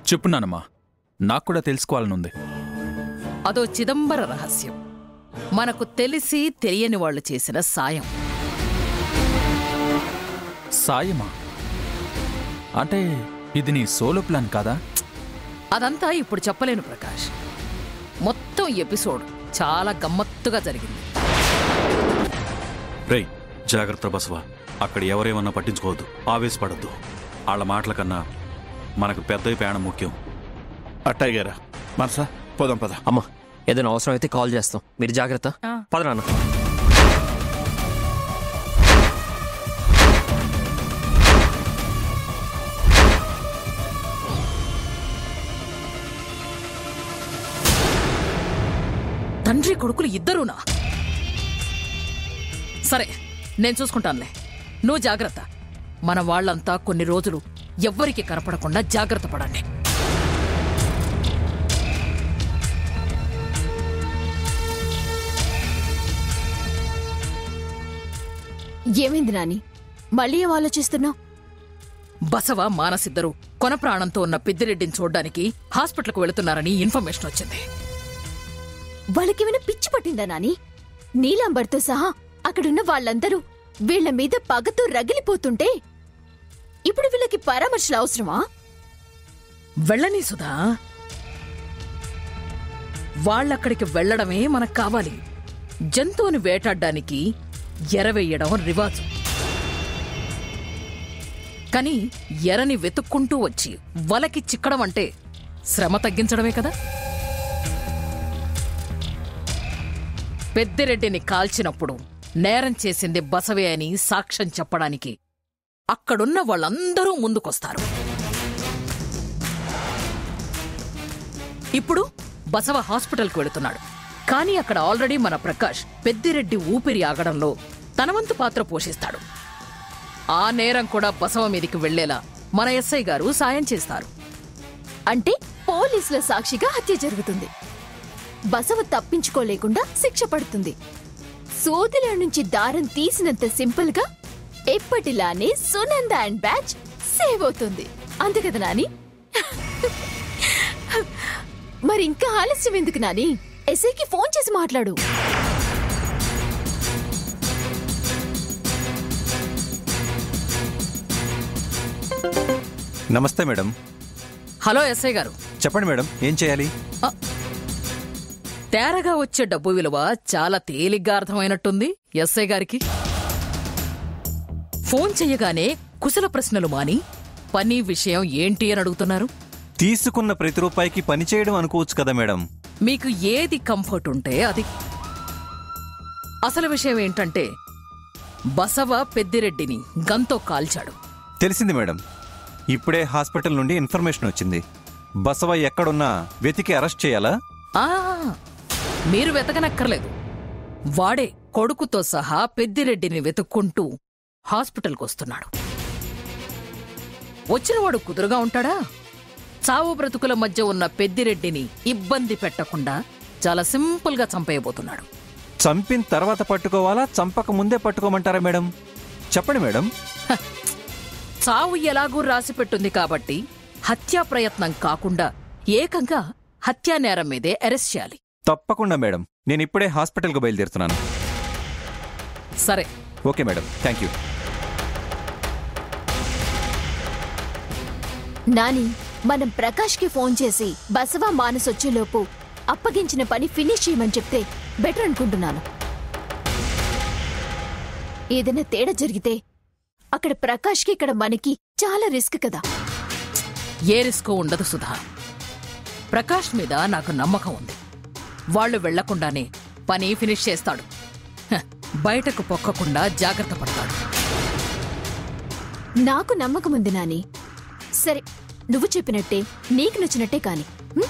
చెప్పు నానమ్మా నాకు కూడా తెలుసుకోవాలనుంది అదో చిదంబర రహస్యం మనకు తెలిసి తెలియని వాళ్ళు చేసిన సాయం సాయమా అంటే ఇది నీ సోలో ప్లాన్ కాదా అదంతా ఇప్పుడు చెప్పలేను ప్రకాష్ మొత్తం ఎపిసోడ్ చాలా గమ్మత్తుగా జరిగింది రేయ్ జాగ్రత్త బసవ అక్కడ ఎవరేమన్నా పట్టించుకోవద్దు ఆవేశపడద్దు వాళ్ళ మాటల కన్నా మనకు పెద్ద ప్రయాణం ముఖ్యం అట్టాగారా మనసా పోదాం పద అమ్మా ఏదైనా అవసరం అయితే కాల్ చేస్తాం మీరు జాగ్రత్త ఆ. పద నాన్న తండ్రి కొడుకులు ఇద్దరూనా సరే నేను చూసుకుంటానులే నువ్వు జాగ్రత్త మన వాళ్ళంతా కొన్ని రోజులు ఎవ్వరికి కనపడకుండా జాగ్రత్త పడండి ఏమైంది నాని మళ్ళీ ఏం ఆలోచిస్తున్నావు బసవ మానసిద్దరు కొన ప్రాణంతో ఉన్న పెద్దిరెడ్డిని చూడ్డానికి హాస్పిటల్కు వెళుతున్నారని ఇన్ఫర్మేషన్ వచ్చింది వాళ్ళకేమైనా పిచ్చి పట్టిందా నాని నీలాంబర్తో సహా అక్కడున్న వాళ్ళందరూ వీళ్ళ మీద పగతో రగిలిపోతుంటే ఇప్పుడు వీళ్ళకి పరామర్శలు అవసరమా వెళ్ళని సుధా వాళ్ళక్కడికి వెళ్ళడమే మనకు కావాలి జంతువుని వేటాడ్డానికి ఎరవేయడం రివాజు కానీ ఎరని వెతుక్కుంటూ వచ్చి వలకి చిక్కడం అంటే శ్రమ తగ్గించడమే కదా పెద్దిరెడ్డిని కాల్చినప్పుడు నేరం చేసింది బసవే అని సాక్ష్యం చెప్పడానికి అక్కడున్న వాళ్ళందరూ ముందుకొస్తారు ఇప్పుడు బసవ హాస్పిటల్కి వెళుతున్నాడు కానీ అక్కడ ఆల్రెడీ మన ప్రకాష్ పెద్దిరెడ్డి ఊపిరి ఆగడంలో తన వంతు పాత్ర పోషిస్తాడు ఆ నేరం కూడా బసవ మీదికి వెళ్లేలా మన ఎస్ఐ గారు సాయం చేస్తారు అంటే పోలీసుల సాక్షిగా హత్య జరుగుతుంది బసవ తప్పించుకోలేకుండా శిక్ష పడుతుంది సోదిల నుంచి దారం తీసినంత సింపుల్ గా ఎప్పటిలానే సునంద అండ్ బ్యాచ్ సేవ్ అవుతుంది అంతే కదా నాని మరి ఇంకా ఆలస్యం ఎందుకు నాని ఎస్ఐకి ఫోన్ చేసి మాట్లాడు నమస్తే మేడం హలో ఎస్ఐ గారు చెప్పండి మేడం ఏం చేయాలి తేరగా వచ్చే డబ్బు విలువ చాలా తేలిగ్గా అర్థమైనట్టుంది ఎస్ఐ గారికి ఫోన్ చెయ్యగానే కుశల ప్రశ్నలు మాని పని విషయం ఏంటి అని అడుగుతున్నారు తీసుకున్న ప్రతి రూపాయికి పని చేయడం అనుకోవచ్చు కదా మేడం మీకు ఏది కంఫర్ట్ ఉంటే అది అసలు విషయం ఏంటంటే బసవ పెద్దిరెడ్డిని గంతో కాల్చాడు తెలిసింది మేడం ఇప్పుడే హాస్పిటల్ నుండి ఇన్ఫర్మేషన్ వచ్చింది బసవ ఎక్కడున్నా వెతికి అరెస్ట్ చేయాలా ఆ మీరు వెతకనక్కర్లేదు వాడే కొడుకుతో సహా పెద్దిరెడ్డిని వెతుక్కుంటూ హాస్పిటల్కి వస్తున్నాడు వచ్చినవాడు కుదురుగా ఉంటాడా చావు బ్రతుకుల మధ్య ఉన్న పెద్దిరెడ్డిని ఇబ్బంది పెట్టకుండా చాలా సింపుల్గా చంపేయబోతున్నాడు చంపిన తర్వాత పట్టుకోవాలా చంపక ముందే పట్టుకోమంటారా మేడం చెప్పండి మేడం చావు ఎలాగూ రాసిపెట్టుంది కాబట్టి హత్యా ప్రయత్నం కాకుండా ఏకంగా హత్యా నేరం మీదే అరెస్ట్ చేయాలి తప్పకుండా మేడం నేను ఇప్పుడే హాస్పిటల్కు బయలుదేరుతున్నాను సరే okay madam thank you Nani మనం ప్రకాష్కి ఫోన్ చేసి బసవ మానస్ వచ్చేలోపు అప్పగించిన పని ఫినిష్ చేయమని చెప్తే బెటర్ అనుకుంటున్నాను ఏదైనా తేడా జరిగితే అక్కడ ప్రకాష్కి ఇక్కడ మనకి చాలా రిస్క్ కదా ఏ రిస్క్ ఉండదు సుధా ప్రకాష్ మీద నాకు నమ్మకం ఉంది వాళ్ళు వెళ్లకుండానే పని ఫినిష్ చేస్తాడు హ, బయటకు పొక్కకుండా జాగ్రత్త పడతాడు నాకు నమ్మకం ఉంది నాని సరే నువ్వు చెప్పినట్టే నీకు నచ్చినట్టే కాని హ్మ్?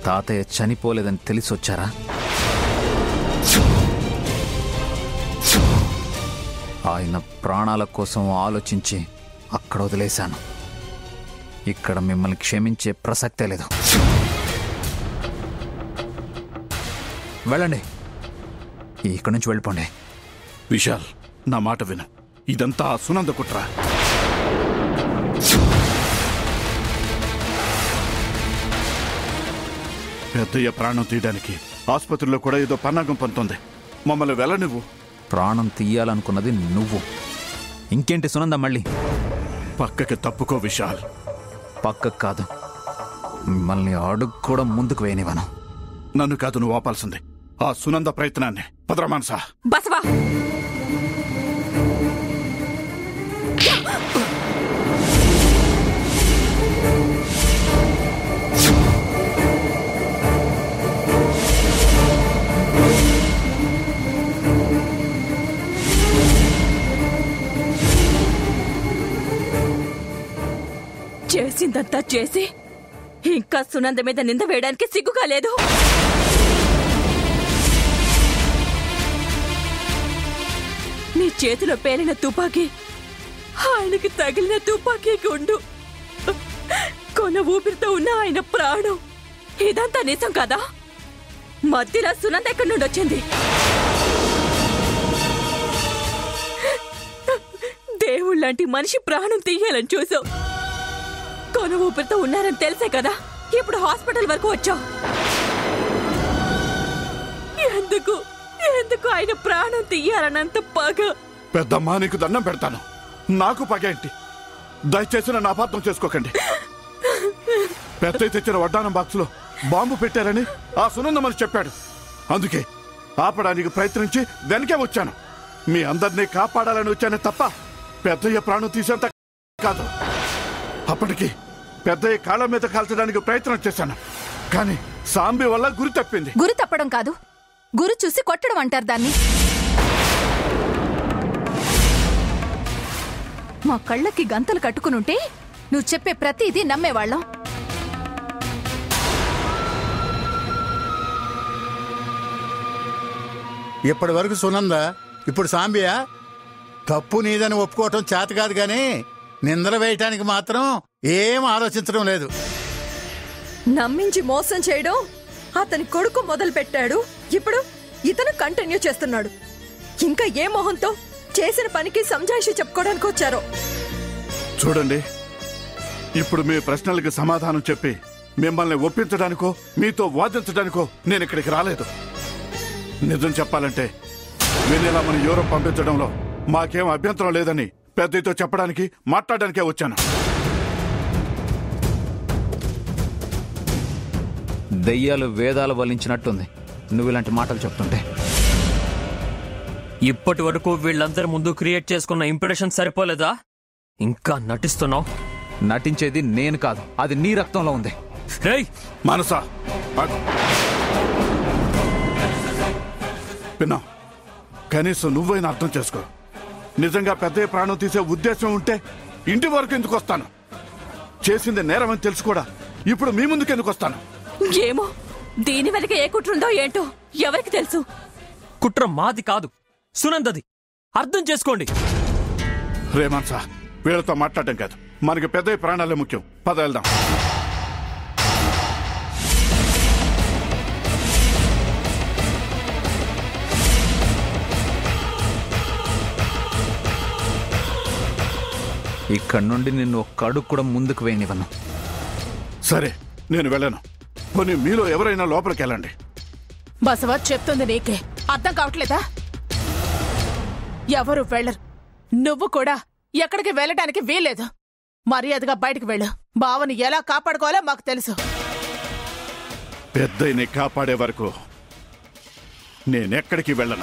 తాతయ్య చనిపోలేదని తెలిసి వచ్చారా ఆయన ప్రాణాల కోసం ఆలోచించి అక్కడ వదిలేశాను ఇక్కడ మిమ్మల్ని క్షమించే ప్రసక్తే లేదు వెళ్ళండి ఇక్కడి నుంచి వెళ్ళిపోండి విశాల్ నా మాట విను ఇదంతా ఆ సునంద కుట్ర పెద్దయ్య ప్రాణం తీయడానికి ఆసుపత్రిలో కూడా ఏదో పన్నాగం పంతుంది మమ్మల్ని వెళ్ళనివ్వు ప్రాణం తీయాలనుకున్నది నువ్వు ఇంకేంటి సునంద మళ్ళీ పక్కకి తప్పుకో విశాల్ పక్కకు కాదు మిమ్మల్ని అడుగు కూడా ముందుకు వేయనివ్వను నన్ను కాదు నువ్వు ఆపాల్సింది ఆ సునంద ప్రయత్నాన్ని పదరమానసా బసవా చేసిందంతా చేసి ఇంకా సునంద మీద నింద వేయడానికి సిగ్గుగా లేదు నీ చేతిలో పేలిన తుపాకీ ఆయనకి తగిలిన తుపాకీ గుండు కొన ఊపిరితో ఉన్న ఆయన ప్రాణం ఇదంతా నిజం కదా మధ్యలో సునంద ఎక్కడి నుండి వచ్చింది దేవుళ్ళంటి మనిషి ప్రాణం తీయాలని చూసావు కొన ఊపిరితో ఉన్నారని తెలిసే కదా ఇప్పుడు హాస్పిటల్ వరకు వచ్చావు ఎందుకు ఎందుకు ఆయన ప్రాణం తీయాలన్నంత పగ పెద్దమ్మా నీకు దండం పెడతాను నాకు పగేంటి దయచేసి నన్ను అపార్థం చేసుకోకండి పెద్దయ్య తెచ్చిన వడ్డానం బాక్సులో బాంబు పెట్టారని ఆ సునంద మనకు చెప్పాడు అందుకే ఆపడానికి ప్రయత్నించి వెనకే వచ్చాను మీ అందరినీ కాపాడాలని వచ్చానే తప్ప పెద్దయ్య ప్రాణం తీసేంత కాదు అప్పటికి పెద్దయ్య కాళ్ళ మీద కాల్చడానికి ప్రయత్నం చేశాను కానీ సాంబి వల్ల గురి తప్పింది గురి తప్పడం కాదు గురి చూసి కొట్టడం అంటారు దాన్ని మా కళ్ళకి గంతలు కట్టుకునుంటే నువ్వు చెప్పే ప్రతిదీ నమ్మేవాళ్ళం ఇప్పటి వరకు సునంద ఇప్పుడు సాంబియా తప్పు నీదని ఒప్పుకోవటం చేత కాదు కానీ నిందలు వేయటానికి మాత్రం ఏం ఆలోచించడం లేదు నమ్మించి మోసం చేయడం అతని కొడుకు మొదలు పెట్టాడు ఇప్పుడు ఇతను కంటిన్యూ చేస్తున్నాడు ఇంకా ఏ మొహంతో చేసిన పనికి సంజాయిషి చెప్పుకోవడానికి వచ్చారో చూడండి ఇప్పుడు మీ ప్రశ్నలకి సమాధానం చెప్పి మిమ్మల్ని ఒప్పించడానికో మీతో వాదించడానికో నేను ఇక్కడికి రాలేదు నిజం చెప్పాలంటే వెన్నెలా మన యూరోప్ పంపించడంలో మాకేం అభ్యంతరం లేదని పెద్దతో చెప్పడానికి మాట్లాడడానికే వచ్చాను దెయ్యాలు వేదాలు వల్లించినట్టుంది నువ్వు ఇలాంటి మాటలు చెప్తుంటే ఇప్పటి వరకు వీళ్ళందరి ముందు క్రియేట్ చేసుకున్న ఇంప్రెషన్ సరిపోలేదా ఇంకా నటిస్తున్నావు నటించేది నేను కాదు అది నీ రక్తంలో ఉంది రేయ్ మనసా ఆగు. విన్నా కనీసం నువ్వైనా అర్థం చేసుకో నిజంగా పెద్దయ్య ప్రాణం తీసే ఉద్దేశం ఉంటే ఇంటి వరకు ఎందుకు వస్తాను చేసింది నేరమని తెలుసు కూడా ఇప్పుడు మీ ముందుకు ఎందుకు వస్తాను ఏమో దీని వెనక ఏ కుట్రుందో ఏంటో ఎవరికి తెలుసు కుట్ర మాది కాదు సునందది అర్థం చేసుకోండి రే మనసా వీళ్ళతో మాట్లాడటం కాదు మనకి పెద్దయ్య ప్రాణాలే ముఖ్యం పద వెళ్దాం ఇక్కడి నుండి నిన్ను ఒక్క అడుగు కూడా ముందుకు వేయనివ్వను సరే నేను వెళ్ళను పోనీ మీలో ఎవరైనా లోపలికి వెళ్ళండి బసవ చెప్తుంది నీకే అర్థం కావట్లేదా ఎవరు వెళ్ళరు నువ్వు కూడా ఎక్కడికి వెళ్ళటానికి వీల్లేదు మర్యాదగా బయటికి వెళ్ళు బావని ఎలా కాపాడుకోవాలో మాకు తెలుసు పెద్దయ్యని కాపాడే వరకు నేనెక్కడికి వెళ్ళను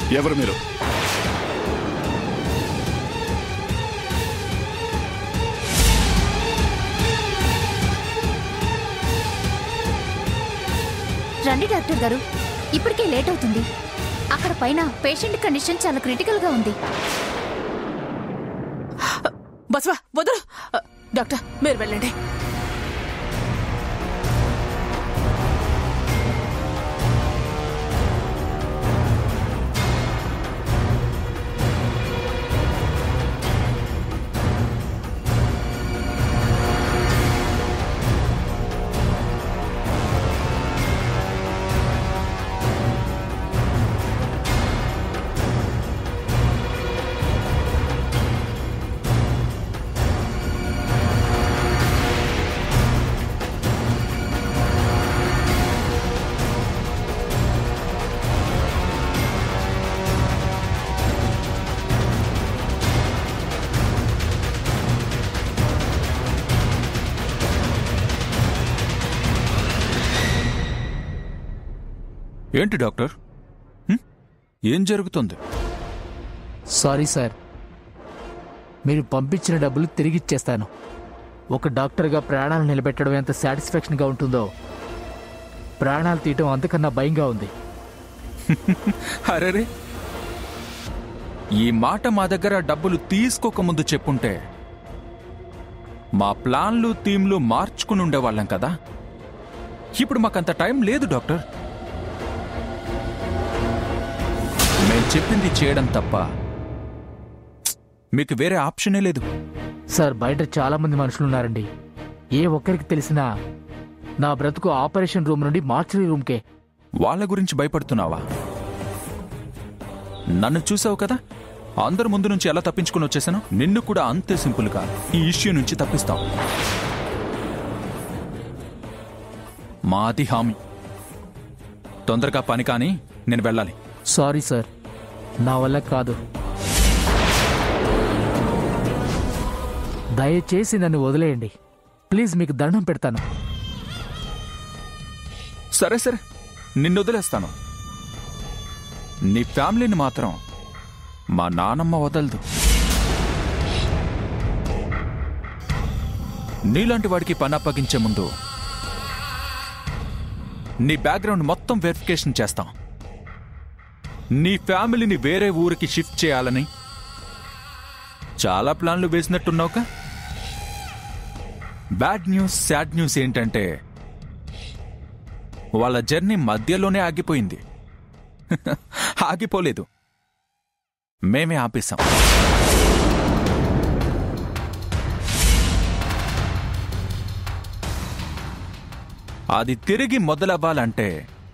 ఎవరు మీరు రండి డాక్టర్ గారు ఇప్పటికే లేట్ అవుతుంది అక్కడ పైన పేషెంట్ కండిషన్ చాలా క్రిటికల్ గా ఉంది బసవా వదలు డాక్టర్ మీరు వెళ్ళండి ఏంటి డాక్టర్ హ్మ్? ఏం జరుగుతుంది సారీ సార్ మీరు పంపించిన డబ్బులు తిరిగి ఇచ్చేస్తాను ఒక డాక్టర్గా ప్రాణాలు నిలబెట్టడం ఎంత సాటిస్ఫాక్షన్గా ఉంటుందో ప్రాణాలు తీయటం అంతకన్నా భయంగా ఉంది అరేరే ఈ మాట మా దగ్గర డబ్బులు తీసుకోకముందు చెప్పుంటే మా ప్లాన్లు థీమ్లు మార్చుకుని ఉండేవాళ్ళం కదా ఇప్పుడు మాకంత టైం లేదు డాక్టర్ మేం చెప్పింది చేయడం తప్ప మీకు వేరే ఆప్షనే లేదు సార్ బయట చాలా మంది మనుషులు ఉన్నారండి ఏ ఒక్కరికి తెలిసినా నా బ్రతుకు ఆపరేషన్ రూమ్ నుండి మార్చరీ రూమ్కే వాళ్ళ గురించి భయపడుతున్నావా నన్ను చూసావు కదా అందరి ముందు నుంచి ఎలా తప్పించుకుని వచ్చేసాను నిన్ను కూడా అంతే సింపుల్గా ఈ ఇష్యూ నుంచి తప్పిస్తాం మాది హామీ తొందరగా పని కానీ నేను వెళ్ళాలి సారీ సార్ నా వల్ల కాదు దయచేసి నన్ను వదిలేయండి ప్లీజ్ మీకు దండం పెడతాను సరే సరే నిన్ను వదిలేస్తాను నీ ఫ్యామిలీని మాత్రం మా నానమ్మ వదలదు నీలాంటి వాడికి పని అప్పగించే ముందు నీ బ్యాక్గ్రౌండ్ మొత్తం వెరిఫికేషన్ చేస్తాం నీ ఫ్యామిలీని వేరే ఊరికి షిఫ్ట్ చేయాలని చాలా ప్లాన్లు వేసినట్టున్నావుగా బ్యాడ్ న్యూస్ సాడ్ న్యూస్ ఏంటంటే వాళ్ళ జర్నీ మధ్యలోనే ఆగిపోయింది ఆగిపోలేదు మేమే ఆపేశాం అది తిరిగి మొదలవ్వాలంటే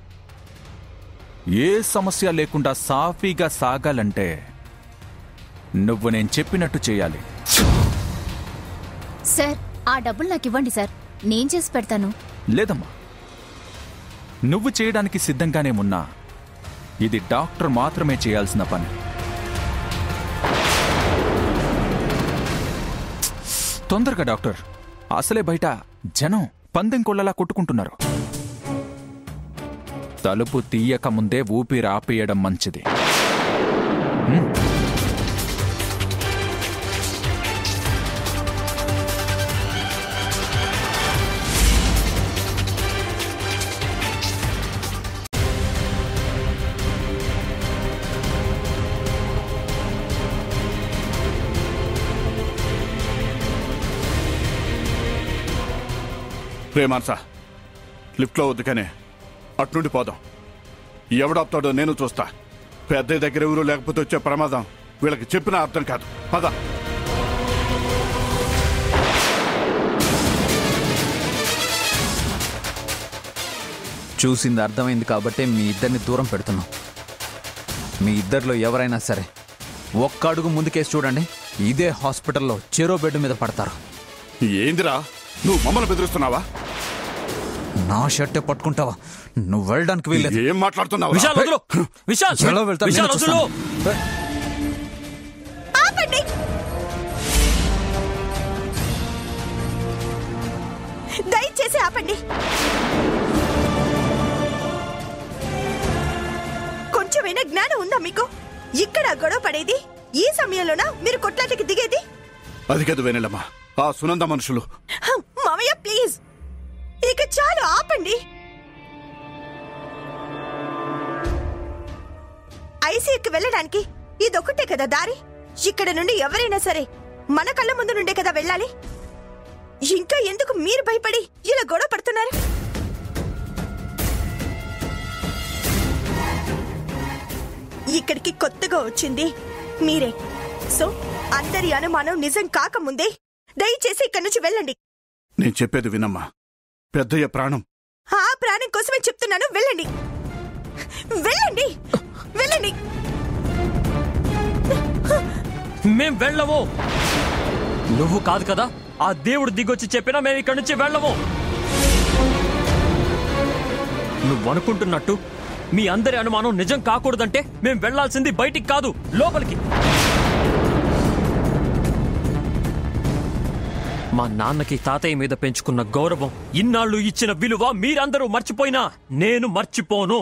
ఏ సమస్య లేకుండా సాఫీగా సాగాలంటే నువ్వు నేను చెప్పినట్టు చేయాలి సార్ ఆ డబ్బులు నాకు ఇవ్వండి సార్ నేను చేసి పెడతాను లేదమ్మా నువ్వు చేయడానికి సిద్ధంగానే ఉన్నా ఇది డాక్టర్ మాత్రమే చేయాల్సిన పని తొందరగా డాక్టర్ అసలే బయట జనం పందెం కొల్లలా కొట్టుకుంటున్నారు తలుపు తీయక ముందే ఊపిరి ఆపేయడం మంచిది హ్మ్? రే మాన్సా లిఫ్ట్లో వద్దు కానీ అట్నుండి పోదాం ఎవడాపుతాడో నేను చూస్తా పెద్ద దగ్గర ఎవరు లేకపోతే వచ్చే ప్రమాదం వీళ్ళకి చెప్పినా అర్థం కాదు పద చూసింది అర్థమైంది కాబట్టే మీ ఇద్దరిని దూరం పెడుతున్నాం మీ ఇద్దరిలో ఎవరైనా సరే ఒక్క అడుగు ముందుకేసి చూడండి ఇదే హాస్పిటల్లో చెరో బెడ్ మీద పడతారు ఏందిరా నువ్వు మమ్మల్ని బెదిరిస్తున్నావా నా షర్టే పట్టుకుంటావా నువ్వు వెళ్ళడానికి వీల్లేదు ఏం మాట్లాడుతున్నావు విశాల్ వదులు విశాల్ ఎలా వెళ్తాను? విశాల్ నేను వదులు చూస్తాను. ఆపండి దయచేసి ఆపండి కొంచెం కొంచెమైనా జ్ఞానం ఉందా మీకు ఇక్కడ గొడవ పడేది ఈ సమయంలోనా మీరు కొట్లాటకి దిగేది అది కదా వెనెలమ్మా ఆ సునంద మనుషులు హ, మామయ్య ప్లీజ్ ఇక చాలు ఆపండి ఐసీయూకి వెళ్ళడానికి ఇదొక్కటే కదా దారి ఇక్కడ నుండి ఎవరైనా సరే మన కళ్ళ ముందు నుండే కదా వెళ్ళాలి ఇంకా ఎందుకు మీరు భయపడి ఇలా గొడవ పడుతున్నారు ఇక్కడికి కొత్తగా వచ్చింది మీరే సో అందరి అనుమానం నిజం కాకముందే దయచేసి ఇక్కడి నుంచి వెళ్ళండి నేను చెప్పేది వినమ్మా పెద్దయ్య ప్రాణం ఆ ప్రాణం కోసమే చెప్తున్నాను వెళ్ళండి వెళ్ళండి వెళ్ళండి మేం వెళ్ళము నువ్వు కాదు కదా ఆ దేవుడు దిగొచ్చి చెప్పినా మేము ఇక్కడి నుంచి వెళ్ళము నువ్వు అనుకుంటున్నట్టు మీ అందరి అనుమానం నిజం కాకూడదంటే మేం వెళ్లాల్సింది బయటికి కాదు లోపలికి మా నాన్నకి తాతయ్య మీద పెంచుకున్న గౌరవం ఇన్నాళ్ళు ఇచ్చిన విలువ మీరందరూ మర్చిపోయినా నేను మర్చిపోను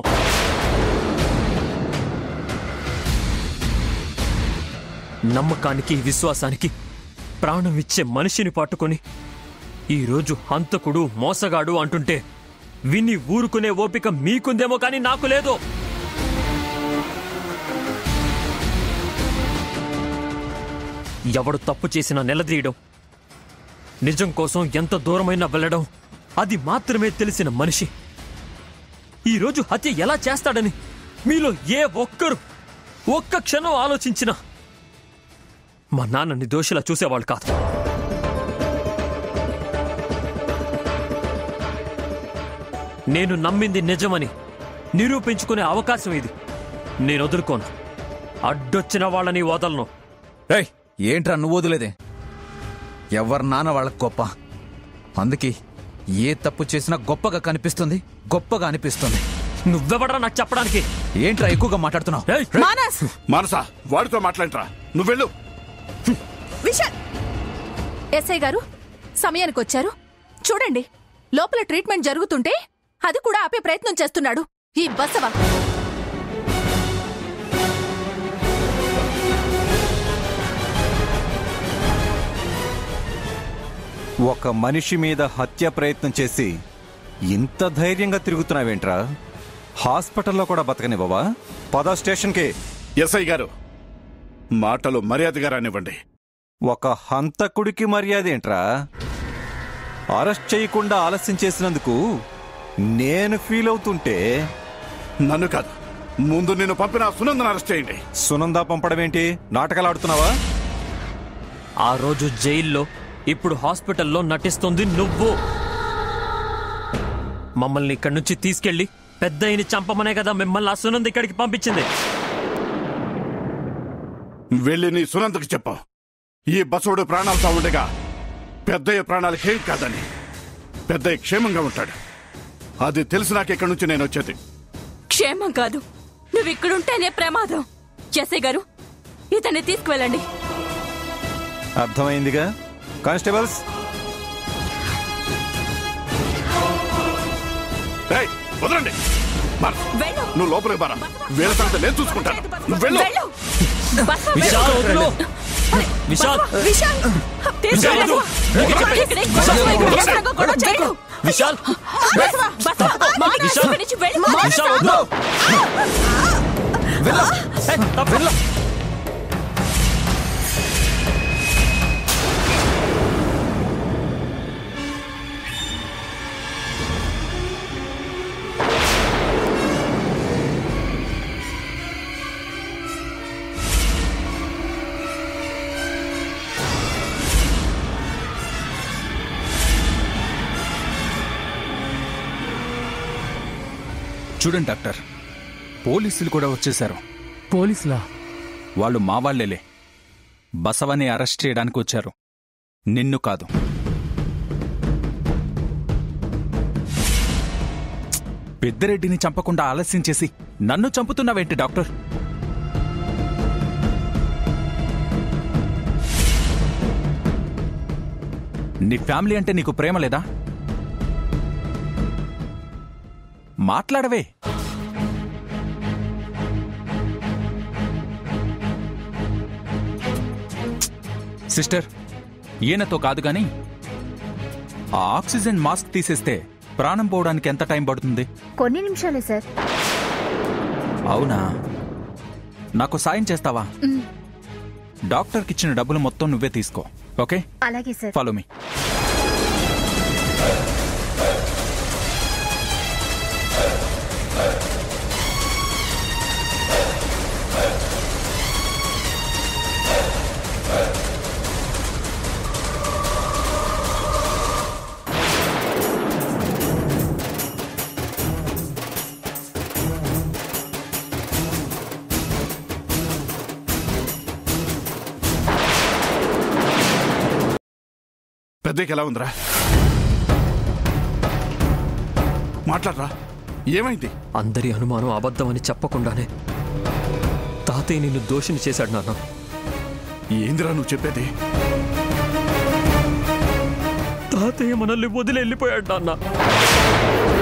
నమ్మకానికి విశ్వాసానికి ప్రాణం ఇచ్చే మనిషిని పట్టుకొని ఈరోజు హంతకుడు మోసగాడు అంటుంటే విని ఊరుకునే ఓపిక మీకుందేమో కానీ నాకు లేదు ఎవడు తప్పు చేసినా నిలదీయడం నిజం కోసం ఎంత దూరమైనా వెళ్ళడం అది మాత్రమే తెలిసిన మనిషి ఈరోజు హత్య ఎలా చేస్తాడని మీలో ఏ ఒక్కరు ఒక్క క్షణం ఆలోచించినా మా నాన్నని దోషిలా చూసేవాళ్ళు కాదు నేను నమ్మింది నిజమని నిరూపించుకునే అవకాశం ఇది నేను వదులుకోను అడ్డొచ్చిన వాళ్ళని వదలను రేయ్ ఏంట్రా నువ్వు వదిలేదే ఎవరి నాన్న వాళ్ళకి గొప్ప అందుకే ఏ తప్పు చేసినా గొప్పగా కనిపిస్తుంది గొప్పగా అనిపిస్తుంది నువ్వెవడరా నాకు చెప్పడానికి ఏంట్రా ఎక్కువగా మాట్లాడుతున్నావు మానస్ మానసా వాడితో మాట్లాడరా నువ్వెళ్ళు విశాల్ ఎస్ఐ గారు సమయానికి వచ్చారు చూడండి లోపల ట్రీట్మెంట్ జరుగుతుంటే అది కూడా ఆపే ప్రయత్నం చేస్తున్నాడు ఈ బసవ ఒక మనిషి మీద హత్య ప్రయత్నం చేసి ఇంత ధైర్యంగా తిరుగుతున్నావేంట్రా హాస్పిటల్లో కూడా బతకనివ్వవా పద స్టేషన్కి ఎస్ఐ గారు మాటలు మర్యాదగా రానివ్వండి ఒక హంతకుడికి మర్యాద ఏంట్రా అరెస్ట్ చేయకుండా ఆలస్యం చేసినందుకు నేను ఫీల్ అవుతుంటే నన్ను కాదు ముందు నిన్ను పంపిన ఆ సునందను అరెస్ట్ చేయండి సునందా పంపడం ఏంటి నాటకాలు ఆడుతున్నావా ఆ రోజు జైల్లో ఇప్పుడు హాస్పిటల్లో నటిస్తుంది నువ్వు మమ్మల్ని ఇక్కడి నుంచి తీసుకెళ్లి పెద్దయిని చంపమనే కదా మిమ్మల్ని ఆ సునంద్ ఇక్కడికి పంపించింది వెళ్ళి నీ సునందకి చెప్పు ఈ బసవుడు ప్రాణాలతో ఉండగా పెద్దయ్య ప్రాణాలకేం కాదని పెద్దయ్య క్షేమంగా ఉంటాడు అది తెలిసినాక ఇక్కడి నుంచి నేను వచ్చేది క్షేమం కాదు నువ్వు ఇక్కడుంటేనే ప్రమాదం ఎస్ఐ గారు ఇతన్ని తీసుకువెళ్ళండి అర్థమైందిగా కానిస్టేబుల్స్ ఏయ్, వదలండి మానస్, వెళ్ళు నువ్వు లోపలికి బారా వీళ్ళ సంగతి నేను చూసుకుంటాను నువ్వు వెళ్ళు వెళ్ళు బస్సు విశాల్ వదులు. విశాల్ విశాల్ తీసుకెళ్ళు. ఇక్కడే గొడవ గొడవ చేయకు. విశాల్ బసవ, బసవ, మానస్, విశాల్. ఇక్కడి నుంచి వెళ్ళు. విశాల్ వద్దు. వెళ్ళు. చూడండి డాక్టర్ పోలీసులు కూడా వచ్చేశారు పోలీసులా వాళ్ళు మా వాళ్ళేలే బసవని అరెస్ట్ చేయడానికి వచ్చారు నిన్ను కాదు పెద్దిరెడ్డిని చంపకుండా ఆలస్యం చేసి నన్ను చంపుతున్నావేంటి డాక్టర్ నీ ఫ్యామిలీ అంటే నీకు ప్రేమ లేదా మాట్లాడవే సిస్టర్ ఈయనతో కాదు గాని ఆ ఆక్సిజన్ మాస్క్ తీసేస్తే ప్రాణం పోవడానికి ఎంత టైం పడుతుంది కొన్ని నిమిషాలే సార్ అవునా నాకు సాయం చేస్తావా మ్, డాక్టర్కి ఇచ్చిన డబ్బులు మొత్తం నువ్వే తీసుకో ఓకే అలాగే సార్ ఫాలో మీ పెద్దకి ఎలా ఉందిరా మాట్లాడరా ఏమైంది అందరి అనుమానం అబద్ధమని చెప్పకుండానే తాతయ్య నిన్ను దోషిని చేశాడు నాన్న ఏందిరా నువ్వు చెప్పేది తాతయ్య మనల్ని వదిలి వెళ్ళిపోయాడు నాన్న